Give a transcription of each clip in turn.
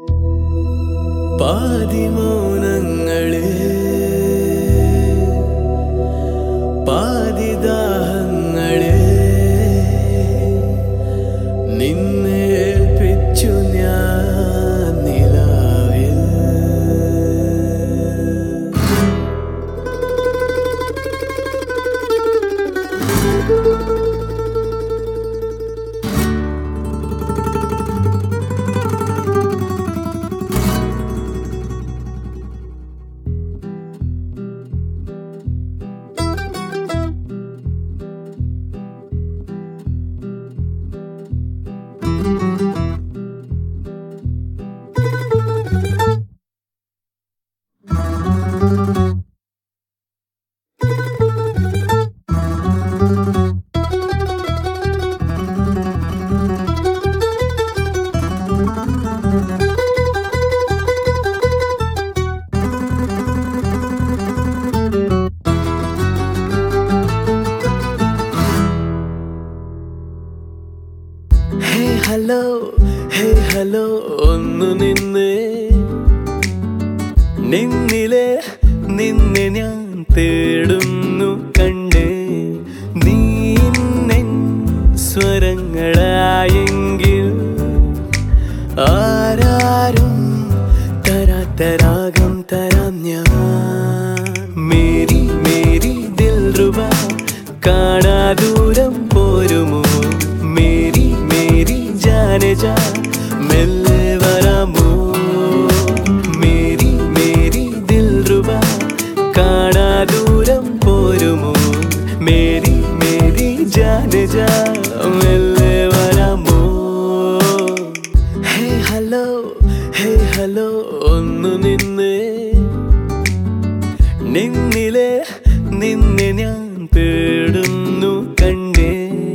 പാതിമൗനങ്ങളെ പാതിദാഹങ്ങളെ നിന്നെ ഏൽപ്പിച്ചു ഞാൻ നിലാവിൽ ഹേ ഹലോ ഹേ ഹലോ ഒന്ന് നിന്ന് നിന്നിലെ നിന്നെ ഞാൻ തേടുന്നു കണ്ട് നീ നിൻ സ്വരങ്ങളായെങ്കിൽ ആരാരും തരാത്തരാഗം തരാം ഞാൻ മേരി മേരി ദിൽ റുബ കാണാ ദൂരം പോരുമോ മേരി മേരി ജാനെ ജാ മെല്ലെ വരാമോ മേരി മേരി ദിൽ റുബ കാണാ ദൂരം പോരുമോ മേരി മേരി ജാനെ ജാ മെല്ലെ വരാമോ ഹേ ഹലോ ഹേ ഹലോ ഒന്ന് നിന്ന് നിന്നിലെ നിന്നെ ഞാൻ തേടുന്നു കണ്ടേ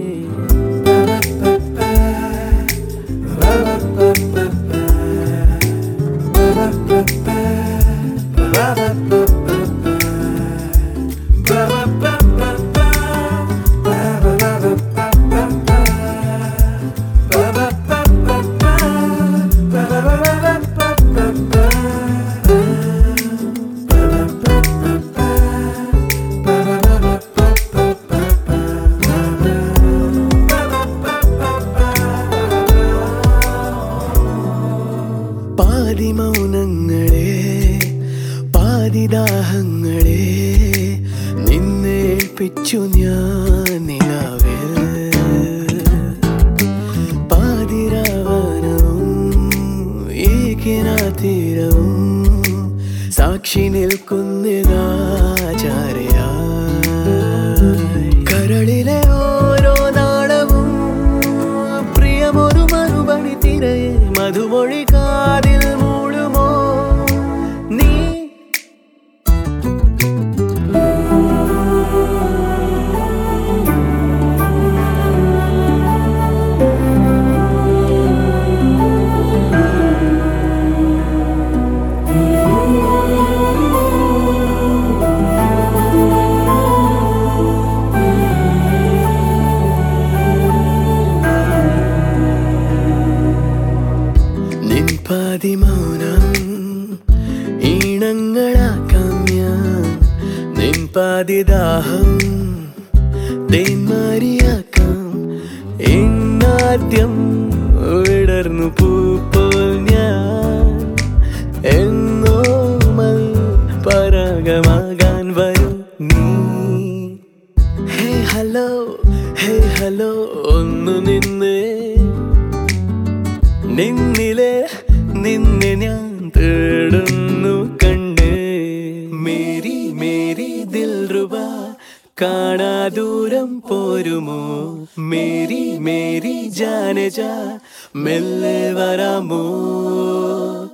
പാതി മൗനങ്ങളെ പാതിദാഹങ്ങളെ നിന്നെ ഏൽപ്പിച്ചു ഞാൻ നിലാവിൽ പാതിരാവനവും ഏകിനാതീരവും സാക്ഷി നിൽക്കുന്നതാചാര്യ കരളിലെ ഓരോ നാളവും പ്രിയമൊരു മറുപടി തിരയെ മധുമൊഴി കാതിൽ മൂടുമോ നീ നിൻ പാതി മൗനം ഈണങ്ങളാക്കാം ഞാൻ നിൻ പാതി ദാഹം തേന്മാരിയാക്കാം എന്നാദ്യം വിടർന്നു പൂപ്പോൾ ഞാൻ എന്നോമൽ പരാഗമാകാൻ വരും നീ ഹേ ഹലോ ഹേ ഹലോ ഒന്ന് നിന്ന് നിന്നിലെ നിന്നെ ഞാൻ തേടുന്നു കണ്ട് മേരി മേരി ദിൽ റുബ കാണാ ദൂരം പോരുമോ മേരി മേരി ജാനെ ജാ മെല്ലെ വരാമോ